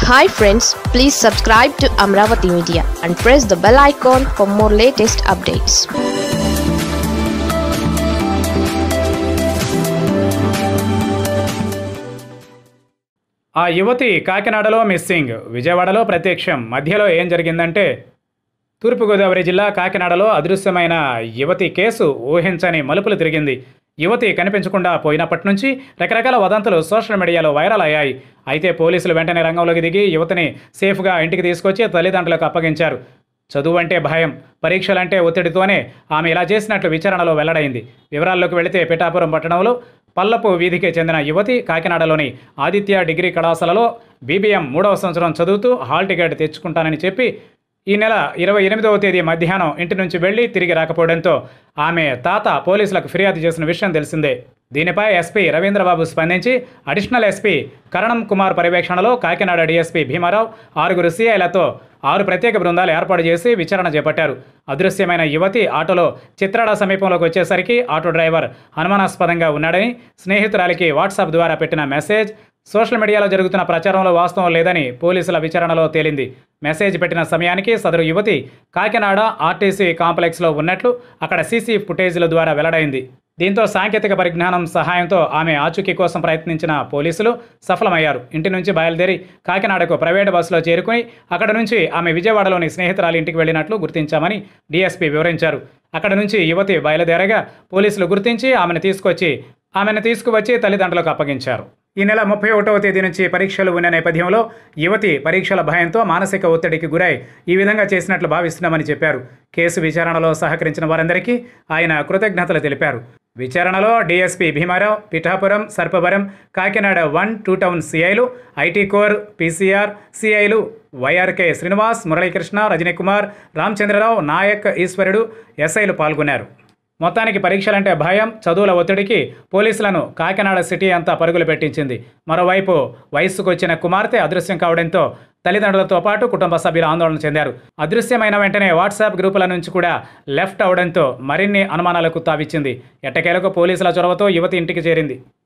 hi friends please subscribe to Amaravati media and press the bell icon for more latest updates ఆ యువతి కాకినాడలో missing విజయవాడలో ప్రత్యక్షం మధ్యలో ఏం జరిగిందంటే తూర్పుగోదావరి జిల్లా కాకినాడలో అదృశ్యమైన యువతి కేసు ఊహించని మలుపులు తిరిగింది యువతి కనిపించకుండా పోయినప్పటి నుంచి రకరకాల వదంతులు సోషల్ మీడియాలో వైరల్ అయ్యాయి అయితే పోలీసులు వెంటనే రంగంలోకి దిగి యువతిని సేఫ్గా ఇంటికి తీసుకొచ్చి తల్లిదండ్రులకు అప్పగించారు చదువు అంటే భయం పరీక్షలంటే ఒత్తిడితోనే ఆమె ఇలా చేసినట్లు విచారణలో వెల్లడైంది వివరాల్లోకి వెళితే పిఠాపురం పట్టణంలో పల్లపు వీధికి చెందిన యువతి కాకినాడలోని ఆదిత్య డిగ్రీ కళాశాలలో బీబీఎం మూడవ సంవత్సరం చదువుతూ హాల్ టికెట్ తెచ్చుకుంటానని చెప్పి ఈ నెల ఇరవై ఎనిమిదవ తేదీ మధ్యాహ్నం ఇంటి నుంచి వెళ్లి తిరిగి రాకపోవడంతో ఆమె తాత పోలీసులకు ఫిర్యాదు చేసిన విషయం తెలిసిందే దీనిపై ఎస్పీ రవీంద్రబాబు స్పందించి అడిషనల్ ఎస్పీ కరణం కుమార్ పర్యవేక్షణలో కాకినాడ డీఎస్పీ భీమారావు ఆరుగురు సీఐలతో ఆరు ప్రత్యేక బృందాలు ఏర్పాటు చేసి విచారణ చేపట్టారు అదృశ్యమైన యువతి ఆటోలో చిత్రాడ సమీపంలోకి వచ్చేసరికి ఆటో డ్రైవర్ అనుమానాస్పదంగా ఉన్నాడని స్నేహితురాలికి వాట్సాప్ ద్వారా పెట్టిన మెసేజ్ సోషల్ మీడియాలో జరుగుతున్న ప్రచారంలో వాస్తవం లేదని పోలీసుల విచారణలో తేలింది మెసేజ్ పెట్టిన సమయానికి సదరు యువతి కాకినాడ ఆర్టీసీ కాంప్లెక్స్లో ఉన్నట్లు అక్కడ సీసీ ఫుటేజీల ద్వారా వెల్లడైంది దీంతో సాంకేతిక పరిజ్ఞానం సహాయంతో ఆమె ఆచూకీ కోసం ప్రయత్నించిన పోలీసులు సఫలమయ్యారు ఇంటి నుంచి బయలుదేరి కాకినాడకు ప్రైవేటు బస్సులో చేరుకుని అక్కడ నుంచి ఆమె విజయవాడలోని స్నేహితురాలి ఇంటికి వెళ్ళినట్లు గుర్తించామని డీఎస్పీ వివరించారు అక్కడ నుంచి యువతి బయలుదేరగా పోలీసులు గుర్తించి ఆమెను తీసుకొచ్చి ఆమెను తీసుకువచ్చి తల్లిదండ్రులకు అప్పగించారు ఈ నెల ముప్పై ఒకటవ తేదీ నుంచి పరీక్షలు ఉన్న నేపథ్యంలో యువతి పరీక్షల భయంతో మానసిక ఒత్తిడికి గురై ఈ విధంగా చేసినట్లు భావిస్తున్నామని చెప్పారు కేసు విచారణలో సహకరించిన వారందరికీ ఆయన కృతజ్ఞతలు తెలిపారు విచారణలో DSP Bhimarao Pithapuram Sarpavaram Kakinada one two town సిఐలు ఐటీ కోర్ పీసీఆర్ సిఐలు వైఆర్కే శ్రీనివాస్ మురళీకృష్ణ రజనీకుమార్ రామచంద్రరావు నాయక్ ఈశ్వరుడు ఎస్ఐలు పాల్గొన్నారు మొత్తానికి పరీక్షలంటే భయం చదువుల ఒత్తిడికి పోలీసులను కాకినాడ సిటీ అంతా పరుగులు పెట్టించింది మరోవైపు వయస్సుకు వచ్చిన కుమార్తె అదృశ్యం కావడంతో తల్లిదండ్రులతో పాటు కుటుంబ సభ్యులు ఆందోళన చెందారు అదృశ్యమైన వెంటనే వాట్సాప్ గ్రూపుల నుంచి కూడా లెఫ్ట్ అవడంతో మరిన్ని అనుమానాలకు తావిచ్చింది ఎట్టకేలకు పోలీసుల చొరవతో యువతి ఇంటికి చేరింది